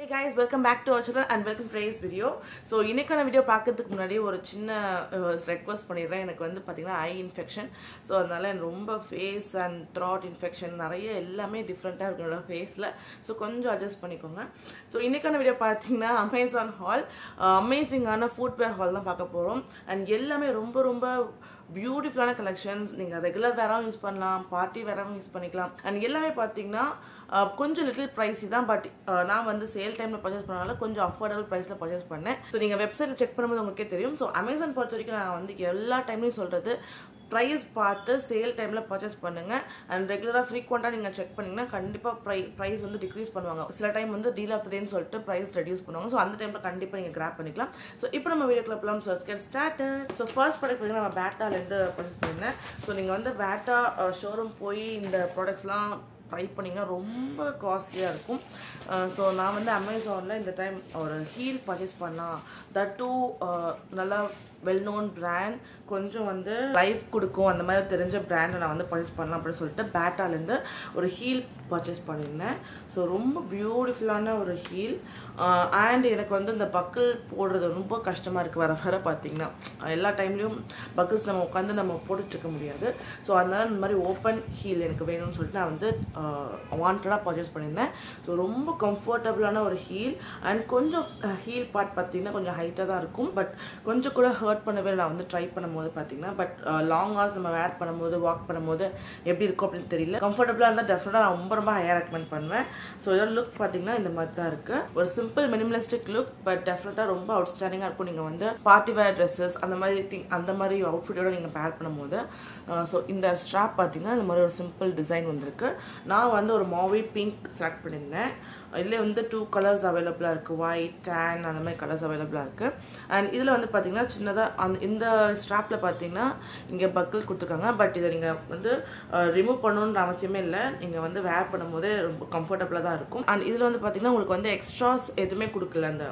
hey guys welcome back to our channel and welcome ஃப்ரேஸ் video so இன்னைக்கான video பார்க்கறதுக்கு முன்னாடி ஒரு சின்ன ரெக்வஸ்ட் பண்ணிடுறேன் எனக்கு வந்து பார்த்தீங்கன்னா ஐ இன்ஃபெக்ஷன் ஸோ அதனால எனக்கு ரொம்ப ஃபேஸ் அண்ட் த்ராட் இன்ஃபெக்ஷன் நிறைய எல்லாமே டிஃப்ரெண்ட்டாக இருக்கு என்னோட ஃபேஸில் ஸோ கொஞ்சம் அட்ஜஸ்ட் பண்ணிக்கோங்க ஸோ இன்னைக்கான வீடியோ பார்த்தீங்கன்னா அமேசான் ஹால் அமேசிங்கான ஃபுட்வேர் ஹால் தான் பார்க்க போகிறோம் அண்ட் எல்லாமே ரொம்ப ரொம்ப பியூட்டிஃபுல்லான கலெக்ஷன்ஸ் நீங்கள் ரெகுலர் வேறாவும் யூஸ் பண்ணலாம் பார்ட்டி வேறாவும் யூஸ் பண்ணிக்கலாம் அண்ட் எல்லாமே பார்த்தீங்கன்னா அஹ், கொஞ்சம் லிட்டில் ப்ரைஸி தான் பட் நான் வந்து சேல் டைமில் பர்ச்சேஸ் பண்ணனால கொஞ்சம் அஃபோர்டபுள் ப்ரைஸில் பர்ச்சேஸ் பண்ணேன் ஸோ நீங்கள் வெப்சைட்டில் செக் பண்ணும்போது உங்களுக்கே தெரியும் ஸோ அமேசான் பொறுத்த வரைக்கும் நான் வந்து எல்லா டைம்லையும் சொல்கிறது ப்ரைஸ் பார்த்து சேல் டைமில் பர்ச்சேஸ் பண்ணுங்க அண்ட் ரெகுலராக ஃப்ரீக்வெண்ட்டாக நீங்கள் செக் பண்ணீங்கன்னா கண்டிப்பாக ப்ரை ப்ரைஸ் வந்து டிக்ரீஸ் பண்ணுவாங்க சில டைம் வந்து டீல் ஆஃப் டேன்னு சொல்லிட்டு ப்ரைஸ் ரெடியூஸ் பண்ணுவாங்க ஸோ அந்த டைமில் கண்டிப்பாக நீங்கள் கிராப் பண்ணிக்கலாம் ஸோ இப்போ நம்ம வீடியோ கிளப்லாம் ஸோ ஸ்கெட் ஸ்டார்டட் ஸோ ஃபர்ஸ்ட் ப்ராடக்ட் பார்த்தீங்கன்னா நம்ம பேட்டாலேருந்து பர்ச்சேஸ் பண்ணியிருந்தேன் ஸோ நீங்கள் வந்து பேட்டா ஷோரூம் போய் இந்த ப்ராடக்ட்ஸ்லாம் ட்ரை பண்ணிங்கன்னா ரொம்ப காஸ்ட்லியாக இருக்கும் ஸோ நான் வந்து அமேசானில் இந்த டைம் ஒரு ஹீல் பர்ச்சேஸ் பண்ணால் தட் டூ நல்லா வெல் நோன் பிராண்ட் கொஞ்சம் வந்து லைஃப் கொடுக்கும் அந்த மாதிரி தெரிஞ்ச பிராண்டை நான் வந்து பர்ச்சேஸ் பண்ணலாம் அப்படின்னு சொல்லிட்டு பேட்டாலேருந்து ஒரு ஹீல் பர்ச்சேஸ் பண்ணியிருந்தேன் ஸோ ரொம்ப பியூட்டிஃபுல்லான ஒரு ஹீல் அண்ட் எனக்கு வந்து இந்த பக்கிள் போடுறது ரொம்ப கஷ்டமாக இருக்குது வர வர பார்த்தீங்கன்னா எல்லா டைம்லேயும் பக்கிள்ஸ் நம்ம உட்காந்து நம்ம போட்டுட்டு இருக்க முடியாது ஸோ அதனால இந்த மாதிரி ஓப்பன் ஹீல் எனக்கு வேணும்னு சொல்லிட்டு நான் வந்து வாண்டடாக பர்ச்சேஸ் பண்ணியிருந்தேன் ஸோ ரொம்ப கம்ஃபர்டபுளான ஒரு ஹீல் அண்ட் கொஞ்சம் ஹீல் பார்ட் பார்த்தீங்கன்னா கொஞ்சம் ஹைட்டாக தான் இருக்கும் பட் கொஞ்சம் கூட ஹர்ட் பண்ணவே நான் வந்து ட்ரை பண்ணும்போது பார்த்தீங்கன்னா பட் லாங் ஹார்ஸ் நம்ம வேர் பண்ணும்போது வாக் பண்ணும்போது எப்படி இருக்கும் அப்படின்னு தெரியல கம்ஃபர்டபுளாக இருந்தால் டெஃபினட்டாக நான் ரொம்ப ரொம்ப ஹையாக ரெக்கமெண்ட் பண்ணுவேன் ஸோ இதோட லுக் பார்த்தீங்கன்னா இந்த மாதிரி தான் இருக்குது ஒரு சிம்பிள் மினிமலிஸ்டிக் லுக் பட் டெஃபினட்டாக ரொம்ப அவுட்ஸ்டாண்டிங்காக இருக்கும் நீங்கள் வந்து பார்ட்டி வேர் ட்ரெஸ்ஸஸ் அந்த மாதிரி திங் அந்த மாதிரி அவுட்ஃபிட்டோட நீங்கள் பேர் பண்ணும்போது ஸோ இந்த ஸ்ட்ராப் பார்த்தீங்கன்னா இந்த மாதிரி ஒரு சிம்பிள் டிசைன் வந்திருக்கு நான் வந்து ஒரு மாவி பிங்க் செலக்ட் பண்ணியிருந்தேன் இதில் வந்து டூ கலர்ஸ் அவைலபிளாக இருக்குது ஒயிட் டேன் அந்த மாதிரி கலர்ஸ் அவைலபிளாக இருக்குது அண்ட் இதில் வந்து பார்த்தீங்கன்னா சின்னதாக அந்த இந்த ஸ்ட்ராப்பில் பார்த்தீங்கன்னா இங்கே பக்கிள் கொடுத்துருக்காங்க பட் இதை நீங்கள் வந்து ரிமூவ் பண்ணணுன்ற அவசியமே இல்லை நீங்கள் வந்து வேர் பண்ணும்போது ரொம்ப கம்ஃபர்டபுளாக தான் இருக்கும் அண்ட் இதில் வந்து பார்த்தீங்கன்னா உங்களுக்கு வந்து எக்ஸ்ட்ராஸ் எதுவுமே கொடுக்கல அந்த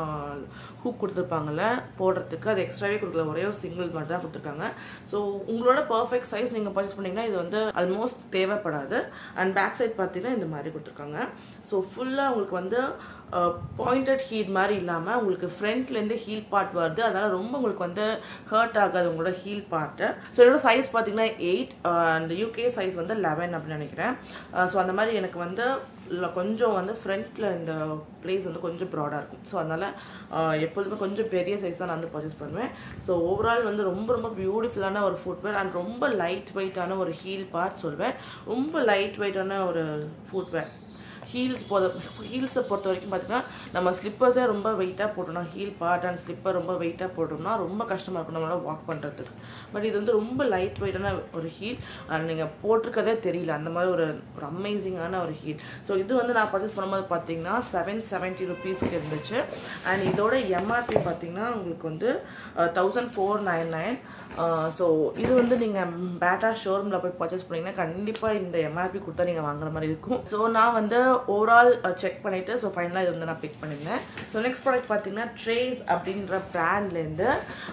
ஹூக் கொடுத்துருப்பாங்கல்ல போடுறதுக்கு அது எக்ஸ்ட்ராவே கொடுக்கல ஒரே ஒரு சிங்கிள் மட்டும் தான் கொடுத்துருக்காங்க ஸோ உங்களோட பர்ஃபெக்ட் சைஸ் நீங்கள் பர்ச்சேஸ் பண்ணீங்கன்னா இது வந்து ஆல்மோஸ்ட் தேவைப்படாது அண்ட் பேக் சைட் பார்த்தீங்கன்னா இந்த மாதிரி கொடுத்துருக்காங்க ஸோ ஃபுல்லாக உங்களுக்கு வந்து பாயிண்டட் ஹீல் மாதிரி இல்லாமல் உங்களுக்கு ஃப்ரண்ட்லேருந்து ஹீல் பார்ட் வருது அதனால ரொம்ப உங்களுக்கு வந்து ஹர்ட் ஆகாது உங்களோட ஹீல் பார்ட்டு ஸோ என்னோட சைஸ் பார்த்தீங்கன்னா எயிட் அண்ட் யூகே சைஸ் வந்து லெவன் அப்படின்னு நினைக்கிறேன் ஸோ அந்த மாதிரி எனக்கு வந்து இல்ல கொஞ்சம் வந்து ஃப்ரண்ட்டில் இந்த பிளேஸ் வந்து கொஞ்சம் ப்ராடாக இருக்கும் ஸோ அதனால் எப்போதுமே கொஞ்சம் பெரிய சைஸ் தான் நான் வந்து பர்ச்சேஸ் பண்ணுவேன் ஸோ ஓவரால் வந்து ரொம்ப ரொம்ப பியூட்டிஃபுல்லான ஒரு ஃபுட்வேர் அண்ட் ரொம்ப லைட் வெயிட்டான ஒரு ஹீல் பார்ட் சொல்வேன் ரொம்ப லைட் வெயிட்டான ஒரு ஃபுட்வேர் ஹீல்ஸ் போத ஹீல்ஸை பொறுத்த வரைக்கும் பார்த்தீங்கன்னா நம்ம ஸ்லிப்பர்ஸே ரொம்ப வெயிட்டாக போட்டோம்னா ஹீல் பார்ட் அண்ட் ஸ்லிப்பர் ரொம்ப வெயிட்டாக போட்டோம்னா ரொம்ப கஷ்டமாக இருக்கும் நம்மளால வாக் பண்ணுறதுக்கு பட் இது வந்து ரொம்ப லைட் வெயிட்டான ஒரு ஹீல் அண்ட் நீங்கள் போட்டிருக்கதே தெரியல அந்த மாதிரி ஒரு ஒரு அமேசிங்கான ஒரு ஹீல் ஸோ இது வந்து நான் பர்ச்சேஸ் பண்ணும்போது பார்த்தீங்கன்னா செவன் செவன்ட்டி ருபீஸ்க்கு இருந்துச்சு அண்ட் இதோட எம்ஆர்பி பார்த்தீங்கன்னா உங்களுக்கு வந்து thousand four nine nine so இது வந்து நீங்கள் பேட்டா ஷோரூமில் போய் பர்ச்சேஸ் பண்ணீங்கன்னா கண்டிப்பாக இந்த எம்ஆர்பி கொடுத்தா நீங்கள் வாங்குற மாதிரி இருக்கும் ஸோ நான் வந்து ஓவரால் செக் பண்ணிவிட்டு ஸோ ஃபைனலாக இது வந்து நான் பிக் பண்ணியிருந்தேன் ஸோ நெக்ஸ்ட் ப்ராடக்ட் பார்த்தீங்கன்னா ட்ரேஸ் அப்படின்ற பிராண்ட்லேருந்து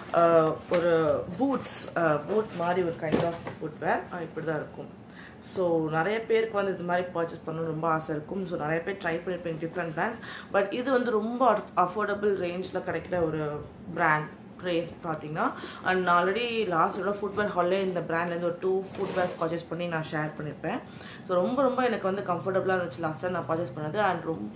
ஒரு பூட்ஸ் பூட் மாதிரி ஒரு கைண்ட் ஆஃப் ஃபுட்வேர் இப்படி தான் இருக்கும் ஸோ நிறைய பேருக்கு வந்து இது மாதிரி பர்ச்சேஸ் பண்ணணும் ரொம்ப ஆசை இருக்கும் ஸோ நிறைய பேர் ட்ரை பண்ணியிருப்பேன் டிஃப்ரெண்ட் பிராண்ட்ஸ் பட் இது வந்து ரொம்ப அஃபோர்டபுள் ரேஞ்சில் கிடைக்கிற ஒரு பிராண்ட் ட்ரேஸ் பார்த்தீங்கன்னா அண்ட் நான் ஆல்ரெடி லாஸ்டோட ஃபுட்வேர் ஹாலே இந்த பிராண்ட்லேருந்து ஒரு டூ ஃபுட்வேர்ஸ் பர்ச்சேஸ் பண்ணி நான் ஷேர் பண்ணியிருப்பேன் ஸோ ரொம்ப ரொம்ப எனக்கு வந்து கம்ஃபர்டபுளாக இருந்துச்சு லாஸ்ட்டாக நான் பர்ச்சேஸ் பண்ணது அண்ட் ரொம்ப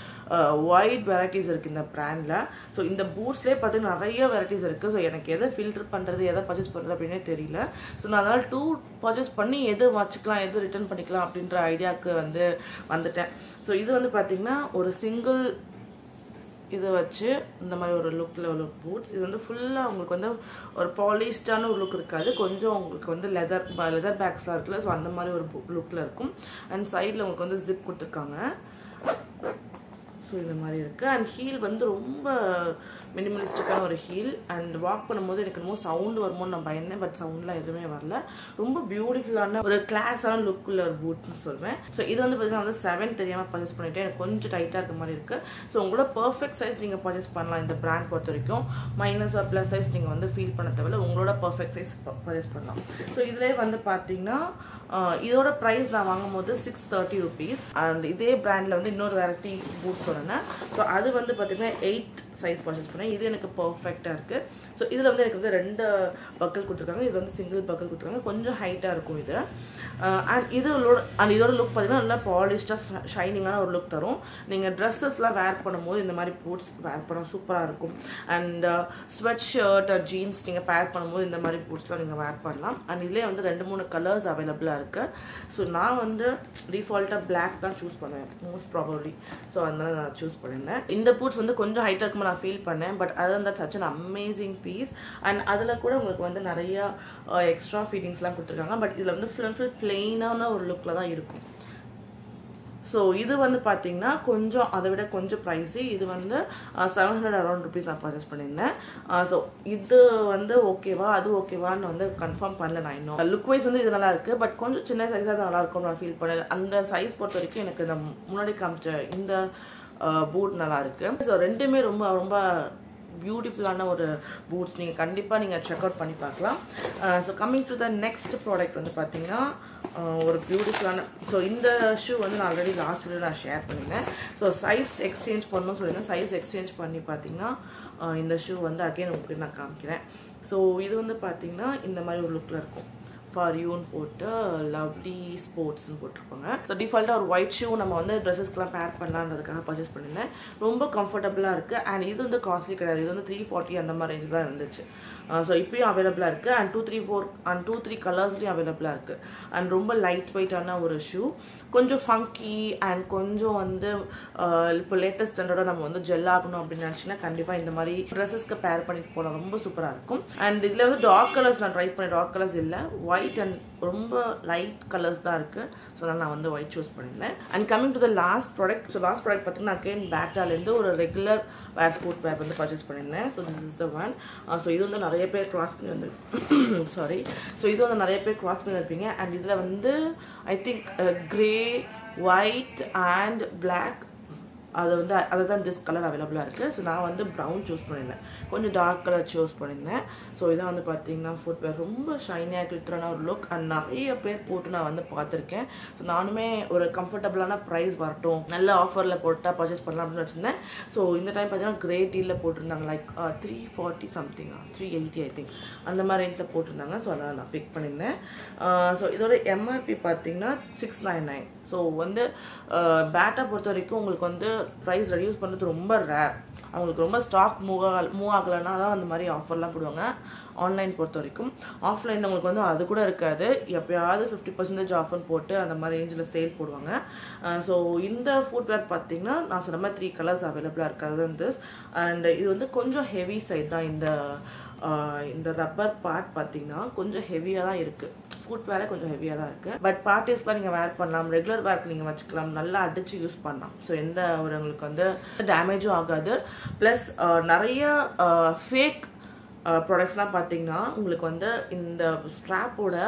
ஒயிட் வெரைட்டிஸ் இருக்குது இந்த பிராண்டில் ஸோ இந்த பூட்ஸ்லேயே பார்த்தீங்கன்னா நிறைய வெரைட்டிஸ் இருக்குது ஸோ எனக்கு எதை ஃபில்டர் பண்ணுறது எதை பர்ச்சேஸ் பண்ணுறது அப்படின்னே தெரியல ஸோ நான் அதனால் டூ பர்ச்சேஸ் பண்ணி எது வச்சுக்கலாம் எது ரிட்டர்ன் பண்ணிக்கலாம் அப்படின்ற ஐடியாவுக்கு வந்து வந்துட்டேன் ஸோ இது வந்து பார்த்தீங்கன்னா ஒரு சிங்கிள் இதை வச்சு இந்த மாதிரி ஒரு லுக்கில் உள்ள பூட்ஸ் இது வந்து ஃபுல்லாக உங்களுக்கு வந்து ஒரு பாலிஷ்டான ஒரு லுக் இருக்காது கொஞ்சம் உங்களுக்கு வந்து லெதர் லெதர் பேக்ஸ்லாம் இருக்குல்ல ஸோ அந்த மாதிரி ஒரு லுக்கில் இருக்கும் அண்ட் சைடில் உங்களுக்கு வந்து ஜிப் கொடுத்துருக்காங்க ஸோ இந்த மாதிரி இருக்குது அண்ட் ஹீல் வந்து ரொம்ப மினிமலிஸ்டிக்கான ஒரு ஹீல் அண்ட் வாக் பண்ணும்போது எனக்கு என்னமோ சவுண்டு வருமோன்னு நான் பயந்தேன் பட் சவுண்ட்லாம் எதுவுமே வரல ரொம்ப பியூட்டிஃபுல்லான ஒரு கிளாஸான லுக் உள்ள ஒரு பூட்னு சொல்வேன் ஸோ இது வந்து பார்த்தீங்கன்னா வந்து செவன் தெரியாமல் பர்ச்சேஸ் பண்ணிட்டேன் எனக்கு கொஞ்சம் டைட்டாக இருக்க மாதிரி இருக்குது ஸோ உங்களோட பர்ஃபெக்ட் சைஸ் நீங்கள் பர்ச்சேஸ் பண்ணலாம் இந்த பிராண்ட் பொறுத்த வரைக்கும் மைனஸ் ஆர் ப்ளஸ் சைஸ் நீங்கள் வந்து ஃபீல் பண்ண தேவையில்ல உங்களோட பர்ஃபெக்ட் சைஸ் பர்ச்சேஸ் பண்ணலாம் ஸோ இதுலேயே வந்து பார்த்தீங்கன்னா இதோட ப்ரைஸ் நான் வாங்கும் போது சிக்ஸ் தேர்ட்டி ருபீஸ் அண்ட் இதே பிராண்டில் வந்து இன்னொரு வெரைட்டி பூட் சொன்னேன் ஸோ அது வந்து பார்த்தீங்கன்னா எயிட் சைஸ் பர்ச்சேஸ் பண்ணேன் இது எனக்கு பர்ஃபெக்டாக இருக்குது ஸோ இதில் வந்து எனக்கு வந்து ரெண்டு பக்கல் கொடுத்துருக்காங்க இது வந்து சிங்கிள் பக்கல் கொடுத்துருக்காங்க கொஞ்சம் ஹைட்டாக இருக்கும் இது அண்ட் இதோட அண்ட் இதோட லுக் பார்த்தீங்கன்னா நல்லா பாலிஷ்டாக ஷைனிங்கான ஒரு லுக் தரும் நீங்கள் ட்ரெஸ்ஸஸ்லாம் வேர் பண்ணும்போது இந்த மாதிரி பூட்ஸ் வேர் பண்ண சூப்பராக இருக்கும் அண்ட் ஸ்வெட் ஷர்ட் ஜீன்ஸ் நீங்கள் பேர் பண்ணும்போது இந்த மாதிரி பூட்ஸ்லாம் நீங்கள் வேர் பண்ணலாம் அண்ட் இதுலேயே வந்து ரெண்டு மூணு கலர்ஸ் அவைலபிளாக இருக்குது ஸோ நான் வந்து டிஃபால்ட்டாக பிளாக் தான் சூஸ் பண்ணுவேன் மோஸ்ட் ப்ராபப்ளி ஸோ அதனால நான் சூஸ் பண்ணியிருந்தேன் இந்த பூட்ஸ் வந்து கொஞ்சம் ஹைட்டாக இருக்கும்போது நான் ஃபீல் பண்ணேன் பட் அது வந்து such an amazing piece and அதில் கூட உங்களுக்கு வந்து நிறைய எக்ஸ்ட்ரா ஃபீட்டிங்ஸ்லாம் கொடுத்துருக்காங்க பட் இதில் வந்து ஃபுல் அண்ட் ஃபுல் பிளெயினான ஒரு லுக்கில் தான் இருக்கும் ஸோ இது வந்து பார்த்தீங்கன்னா கொஞ்சம் அதை விட கொஞ்சம் ப்ரைஸு இது வந்து செவன் ஹண்ட்ரட் அரௌண்ட் ருபீஸ் நான் பர்ச்சேஸ் பண்ணியிருந்தேன் ஸோ இது வந்து ஓகேவா அது ஓகேவான்னு வந்து கன்ஃபார்ம் பண்ணல நான் இன்னும் லுக் வைஸ் வந்து இது நல்லா இருக்குது பட் கொஞ்சம் சின்ன சைஸாக நல்லா இருக்கும்னு நான் ஃபீல் பண்ணேன் அந்த சைஸ் பொறுத்த வரைக்கும் எனக்கு இந்த முன்னாடி காமிச்ச இந்த பூட் நல்லா இருக்குது ஸோ ரெண்டுமே ரொம்ப ரொம்ப பியூட்டிஃபுல்லான ஒரு பூட்ஸ் நீங்கள் கண்டிப்பாக நீங்கள் செக் அவுட் பண்ணி பார்க்கலாம் so coming to the next product வந்து பார்த்தீங்கன்னா ஒரு பியூட்டிஃபுல்லான ஸோ இந்த ஷூ வந்து நான் ஆல்ரெடி லாஸ்ட் வீடியோ நான் ஷேர் பண்ணியிருந்தேன் ஸோ சைஸ் எக்ஸ்சேஞ்ச் பண்ணணும்னு சொல்லியிருந்தேன் சைஸ் எக்ஸ்சேஞ்ச் பண்ணி பார்த்தீங்கன்னா இந்த ஷூ வந்து அகைன் உங்களுக்கு நான் காமிக்கிறேன் ஸோ இது வந்து பார்த்தீங்கன்னா இந்த மாதிரி ஒரு லுக்கில் இருக்கும் ஃபார் யூன்னு போட்டு லவ்லி ஸ்போர்ட்ஸ்னு போட்டிருப்பாங்க ஸோ டிஃபால்ட்டாக ஒரு ஒயிட் ஷூ நம்ம வந்து ட்ரெஸ்ஸஸ்க்கெலாம் பேர் பண்ணலான்றதுக்காக பர்ச்சேஸ் பண்ணியிருந்தேன் ரொம்ப கம்ஃபர்டபுளாக இருக்குது அண்ட் இது வந்து காஸ்ட்லி கிடையாது இது வந்து த்ரீ ஃபார்ட்டி அந்த மாதிரி ரேஞ்சில் தான் இருந்துச்சு ஸோ இப்பயும் அவைலபிளாக இருக்குது and two three four and two three கலர்ஸ்லையும் அவைலபிளாக இருக்குது அண்ட் ரொம்ப லைட் வெயிட்டான ஒரு ஷூ கொஞ்சம் ஃபங்கி அண்ட் கொஞ்சம் வந்து இப்போ லேட்டஸ்ட் ஸ்டாண்டர்டோட நம்ம வந்து ஜெல் ஆகணும் அப்படின்னு நினச்சிங்கன்னா கண்டிப்பாக இந்த மாதிரி ட்ரெஸ்ஸஸ்க்கு பேர் பண்ணிட்டு போனால் ரொம்ப சூப்பராக இருக்கும் அண்ட் இதில் வந்து டார்க் கலர்ஸ் நான் ட்ரை பண்ணேன் டார்க் கலர்ஸ் இல்லை ஒயிட் அண்ட் ரொம்ப லைட் கலர்ஸ் தான் இருக்குது ஸோ அதனால் நான் வந்து ஒயிட் சூஸ் பண்ணியிருந்தேன் and coming to the last product so last product பார்த்தீங்கன்னா அகெயின் பேட்டாலேருந்து ஒரு ரெகுலர் வேர் ஃபுட் வேர் வந்து பர்ச்சேஸ் பண்ணியிருந்தேன் so this is the one so இது வந்து நிறைய பேர் க்ராஸ் பண்ணி வந்து சாரி ஸோ இது வந்து நிறைய பேர் க்ராஸ் பண்ணி இருப்பீங்க அண்ட் இதில் வந்து I think grey white and black அது வந்து அதுதான் திஸ் கலர் அவைலபிளாக இருக்குது ஸோ நான் வந்து ப்ரௌன் சூஸ் பண்ணியிருந்தேன் கொஞ்சம் டார்க் கலர் சூஸ் பண்ணியிருந்தேன் ஸோ இதான் வந்து பார்த்தீங்கன்னா ஃபுட்வேர் ரொம்ப ஷைனியாக கிளிட்டரான ஒரு லுக் அண்ட் நிறைய பேர் போட்டு நான் வந்து பார்த்துருக்கேன் ஸோ நானுமே ஒரு கம்ஃபர்டபுளான ப்ரைஸ் வரட்டும் நல்ல ஆஃபரில் போட்டால் பர்ச்சேஸ் பண்ணலாம் அப்படின்னு வச்சுருந்தேன் ஸோ இந்த டைம் பார்த்தீங்கன்னா கிரே டீலில் போட்டிருந்தாங்க like three forty something three eighty I think அந்த மாதிரி ரேஞ்சில் போட்டிருந்தாங்க ஸோ அதை நான் பிக் பண்ணியிருந்தேன் ஸோ இதோட எம்ஆர்பி பார்த்தீங்கன்னா சிக்ஸ் நைன் நைன் ஸோ வந்து பேட்டா பொறுத்த வரைக்கும் உங்களுக்கு வந்து ப்ரைஸ் ரெடியூஸ் பண்ணுறது ரொம்ப ரேர் அவங்களுக்கு ரொம்ப ஸ்டாக் மூவ் ஆகல மூவ் ஆகலைன்னா தான் அந்த மாதிரி ஆஃபர்லாம் போடுவாங்க ஆன்லைன் பொறுத்த வரைக்கும் ஆஃப்லைன் உங்களுக்கு வந்து அது கூட இருக்காது எப்பயாவது ஃபிஃப்டி பர்சன்டேஜ் ஆஃபர்னு போட்டு அந்த மாதிரி ரேஞ்சில் சேல் போடுவாங்க ஸோ இந்த ஃபுட்வேர் பார்த்தீங்கன்னா நான் சொன்ன மாதிரி த்ரீ கலர்ஸ் அவைலபிளாக இருக்காது வந்து அண்ட் இது வந்து கொஞ்சம் ஹெவி சைட் தான் இந்த இந்த ரப்பர் பார்ட் பார்த்தீங்கன்னா கொஞ்சம் ஹெவியாக தான் இருக்குது ஃபுட் வேற கொஞ்சம் ஹெவியாக தான் இருக்குது பட் பார்ட்டிஸ்க்குலாம் நீங்கள் வேர் பண்ணலாம் ரெகுலர் வேர்க்கு நீங்கள் வச்சுக்கலாம் நல்லா அடிச்சு யூஸ் பண்ணலாம் ஸோ எந்த ஒரு உங்களுக்கு வந்து டேமேஜும் ஆகாது ப்ளஸ் நிறைய ஃபேக் ப்ராடக்ட்ஸ்லாம் பார்த்தீங்கன்னா உங்களுக்கு வந்து இந்த ஸ்ட்ராப்போட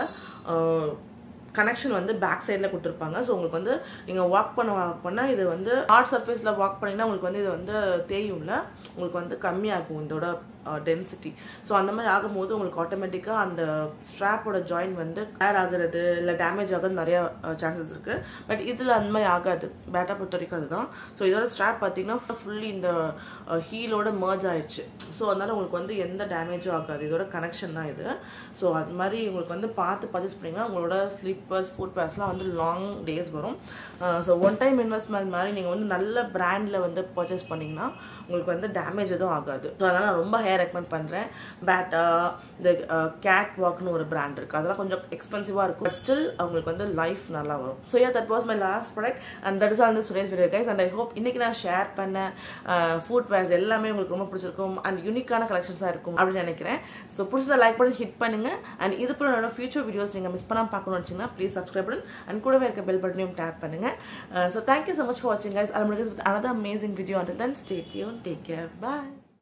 கனெக்ஷன் வந்து பேக் சைடில் கொடுத்துருப்பாங்க ஸோ உங்களுக்கு வந்து நீங்கள் வாக் பண்ண வாக் பண்ணால் இது வந்து ஹார்ட் சர்ஃபேஸில் வாக் பண்ணிங்கன்னா உங்களுக்கு வந்து இது வந்து தேயும்ல உங்களுக்கு வந்து கம்மியாகும் இதோட டென்சிட்டி ஸோ அந்த மாதிரி ஆகும்போது உங்களுக்கு ஆட்டோமேட்டிக்காக அந்த ஸ்ட்ராப்போட ஜாயின் வந்து டயர் ஆகுறது இல்லை டேமேஜ் ஆகுறது நிறைய சான்சஸ் இருக்குது பட் இதில் அந்த மாதிரி ஆகாது பேட்டா பொறுத்த வரைக்கும் அதுதான் ஸோ இதோட ஸ்ட்ராப் பார்த்தீங்கன்னா ஃபுல்லி இந்த ஹீலோட மர்ஜ் ஆயிடுச்சு ஸோ அதனால உங்களுக்கு வந்து எந்த டேமேஜும் ஆகாது இதோட கனெக்ஷன் தான் இது ஸோ அது மாதிரி உங்களுக்கு வந்து பார்த்து பர்ச்சேஸ் பண்ணிங்கன்னா உங்களோட ஸ்லிப்பர்ஸ் ஃபுட் பேர்ஸ்லாம் வந்து லாங் டேஸ் வரும் ஸோ ஒன் டைம் இன்வெஸ்ட்மெண்ட் மாதிரி நீங்கள் வந்து நல்ல பிராண்டில் வந்து பர்ச்சேஸ் பண்ணிங்கன்னா உங்களுக்கு வந்து டேமேஜ் எதுவும் ஆகாது ஸோ அதனால் நான் ரொம்ப ஹேர் ரெக்கமெண்ட் பண்ணுறேன் பேட்டா இந்த கேட் வாக்னு ஒரு பிராண்ட் இருக்குது அதெல்லாம் கொஞ்சம் எக்ஸ்பென்சிவாக இருக்கும் பட் ஸ்டில் அவங்களுக்கு வந்து லைஃப் நல்லா வரும் so yeah that was my last product and that is all Suresh video guys and I hope இன்னைக்கு நான் ஷேர் பண்ண ஃபுட் வேர்ஸ் எல்லாமே உங்களுக்கு ரொம்ப பிடிச்சிருக்கும் அண்ட் யூனிக்கான கலெக்ஷன்ஸாக இருக்கும் அப்படின்னு நினைக்கிறேன் ஸோ பிடிச்சதை லைக் பண்ணி ஹிட் பண்ணுங்க அண்ட் இது போல என்னோட ஃபியூச்சர் வீடியோஸ் நீங்கள் மிஸ் பண்ணாமல் பார்க்கணும்னு வச்சிங்கன்னா ப்ளீஸ் சப்ஸ்கிரைப் பண்ணு அண்ட் கூடவே இருக்க பெல் பட்டனையும் டேப் பண்ணுங்க so thank you so much for வாட்சிங் guys all with another amazing video until then stay tuned take care bye